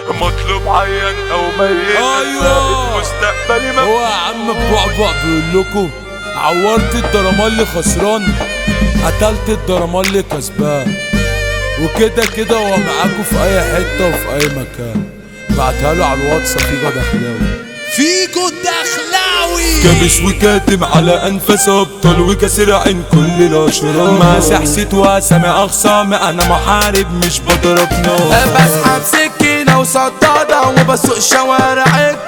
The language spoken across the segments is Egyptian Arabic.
مطلوب عين او ميت أيوة. مستقبلي هو يا عم بعبع بيقول لكم عورت الدرمالي خسران قتلت الدرمالي كسبان وكده كده هو معاكم في اي حته وفي اي مكان بعتها له على الواتس فيجو دخلاوي فيجو دخلاوي كابس وكاتم على انفاس ابطال وكسر عين كل الاشرار ماسح ست وسامع اخصام انا محارب مش بضرب نار بسحب سكينة وصدادة وبسوق شوارع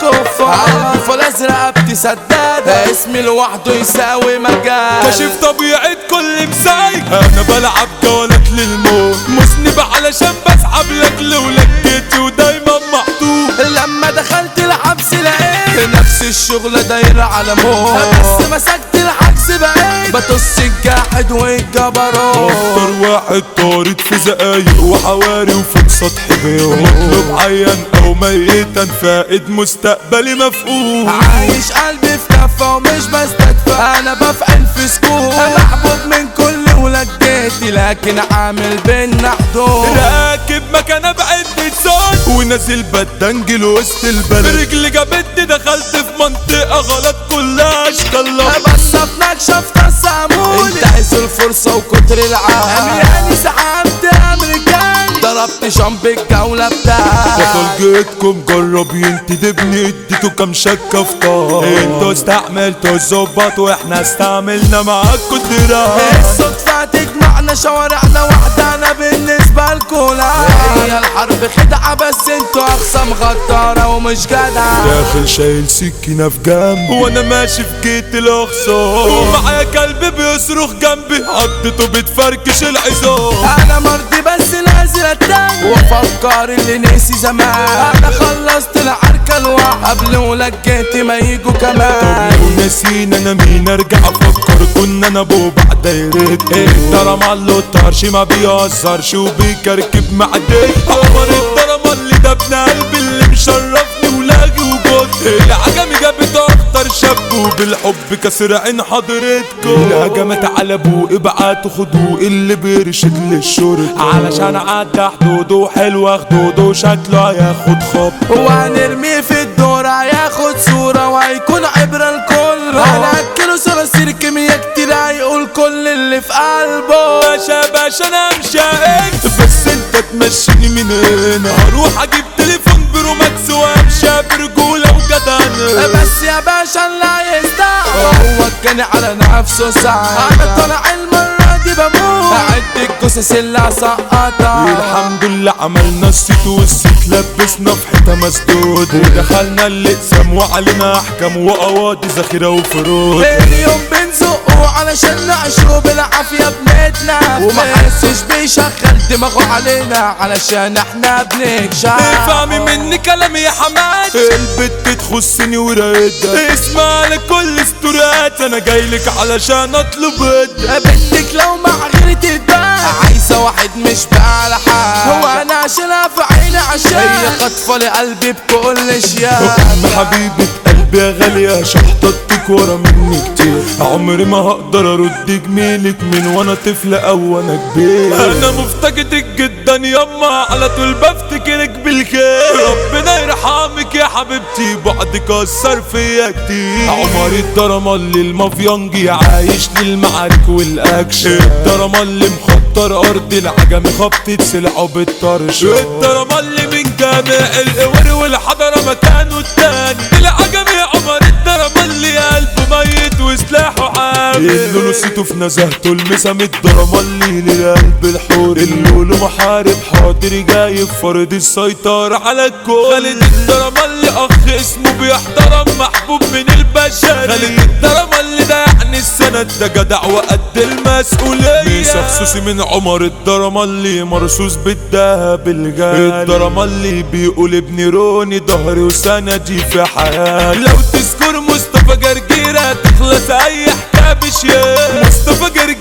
الكفار الطفل الازرق بتسدادة اسمي لوحده يساوي مجال كشف طبيعة كل مسايك انا بلعب جولات للموت مسنب علشان بسحب لك لولدتي ودايما محطوط لما دخلت الحبس لقيت نفس الشغلة دايرة على موت بس مسكت العكس بقيت بطص الجاحد والجبروت اكتر واحد طارد في زقايق وحواري وفوق سطح بيوت مطلوب عيان او ميتا فائد مستقبلي مفقود عايش قلبي في كفة ومش بستدفى انا بفعل في سكوت محبوب من كل ولدتي لكن عامل بينا حدود راكب مكانه بعد صوت ونازل بدنجل وسط البلد رجلي جابتني دخلت في منطقة غلط كلها اشكال بس ابنك شفت السامون انتهز الفرصة وكتر العام يعني سحبت امريكان ضربت شامب الجولة بتاعي بطل جيتكم جرب ينتدبني اديته كام شكة في طار انتوا استعملتوا الظباط واحنا استعملنا معاكوا الدراع الصدفة تجمعنا شوارعنا واحدة انا بالنسبة لكولا هي الحرب خدعة بس انتوا اخصام غدارة ومش جدع داخل شايل سكينة في جنب وانا ماشي في جيت الاخصام ومعايا كلب بيصرخ جنبي حطيته بتفركش العظام انا مرضي بس نازل اتاني وافكر اللي نسي زمان انا خلصت العركة الواحد قبل ولجيت ما يجوا كمان لو ناسين انا مين ارجع افكر كنا انا ابو بعد دايرتي الدرم على الطرش ما بيهزرش وبيكركب معدي قمر الدرم اللي ده ابن قلبي اللي مشرفني ولاقي وجودي العجمي جابت اخطر شاب وبالحب كسر عين حضرتكم الهجمات على ابوه ابعتوا خدوه اللي بيرشد للشرطة علشان عدى حدوده حلوة خدوده شكله هياخد خط وهنرميه في الدور هياخد صورة وهيكون عبرة الكل هنأكله صراصير كيميا كتير هيقول كل اللي في قلبه باشا باشا انا مش هيك بس انت تمشيني من هنا هروح اجيب تليفون بروماكس وامشي برجولة وجدعنة بس يا باشا اللي يستعب هو كان على نفسه ساعة انا طالع المرة دي بموت اعد الجثث اللي هسقطها الحمد لله عملنا الست والست لبسنا في حيطة مسدود ودخلنا الاقسام وعلينا احكام وقواضي ذخيرة وفروض اليوم بنزقه علشان نعيشه بالعافية بنتنا ومحسش بيشغل دماغه علينا علشان احنا بنكشف افهمي مني كلامي يا حماد البت تخصني ورايدها اسمع لكل ستورات انا جايلك علشان اطلب هدى بنتك لو مع غيري تتبان عايزة واحد مش بقى على حال هو انا عشانها في عيني عشان هي خاطفة لقلبي بكل شياء ام حبيبة قلبي يا غالية شحطتك ورا مني كتير عمري ما هقدر ارد جميلك من وانا طفل او وانا كبير انا مفتقدك جدا يما على طول بفتكرك بالخير ربنا يرحمك يا حبيبتي بعدك اثر فيا كتير عمر الدرما اللي المافيانجي عايش للمعارك والاكشن الدرما اللي مخطر ارض العجمي خبطة سلعه بالطرش الدرما اللي من جامع القور والحضرة مكانه التاني العجمي عمر الدرما اللي قلبه ميت وسلاحه عامل اللي نسيته في نزهته المسام الدرما اللي للقلب الحور اللي محارب حاضر جاي فرض السيطرة على الكون خالد الدرما اللي اخ اسمه بيحترم محبوب من البشر خالد الدرما اللي ده يعني السند ده جدع وقد المسؤولية ميسا خصوصي من عمر الدرما اللي مرصوص بالدهب الغالي الدرما اللي بيقول ابن روني ظهري وسندي في حياتي لو تذكر مصطفى جرجيرة تخلص اي حكاية بشياء مصطفى جرجيرة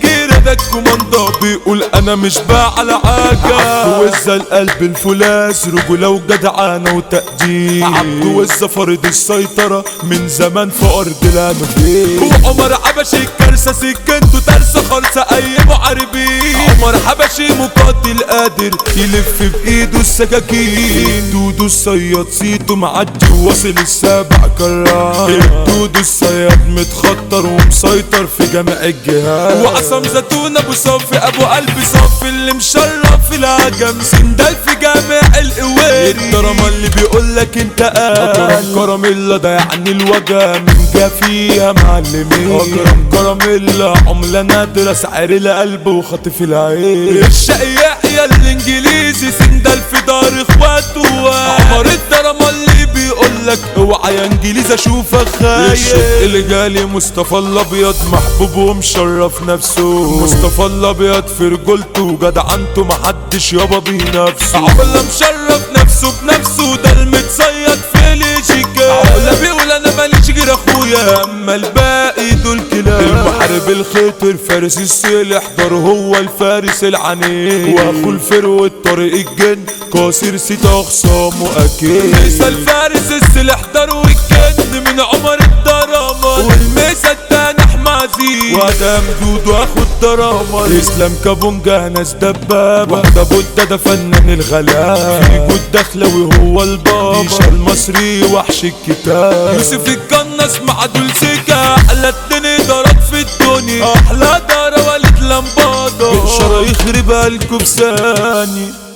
كده الكوماندا بيقول انا مش باع على حاجة عبد وزة القلب الفولاس رجولة وجدعانة وتقدير عبد وزة فرض السيطرة من زمان في ارض الانوفيل وعمر حبشي الكارثة سكنته ترسة خالصة اي محاربين عمر حبشي مقاتل قادر يلف بايده السكاكين دودو الصياد سيته معدي وواصل السابع كرار دودو الصياد متخطر ومسيطر في جميع الجهات وعصام زيتون ابو صافي ابو قلب صافي اللي مشرف في الهجم سندال في جامع القواري الدراما اللي بيقول لك انت قال كراميلا ده يعني الوجع من جا فيها معلمين اكرم كراميلا عملة نادرة سعر القلب وخاطف العين الشقي يحيى الانجليزي سندال في دار اخواته عمر الدراما اللي بيقول لك اوعى يا انجليزي اشوفك خايف الشق اللي جالي مصطفى الابيض محبوب ومشرف نفسه مصطفى الابيض في رجولته وجدعنته محدش يابا بينافسه عملا مشرف نفسه بنفسه ده المتصيد في ليجيكا عملا بيقول انا ماليش غير اخويا اما الباقي دول كلاب المحارب الخطر فارس السيل احضر هو الفارس العنيد واخو الفرو الطريق الجن كاسر ست اخصامه اكيد ليس الفارس السيل احضر والجن من عمر الدراما والميسا التاني احمازي وادم دودو اخو الدراما اسلام كابونجا ناس دباب وحده بودة ده فنان الغلاب فيجو الدخلوي هو البابا ديشا المصري وحش الكتاب يوسف القناص مع دول سكة احلى اتنين ضرب في الدنيا احلى دار وليد لمبادة بشرى يخرب الكبساني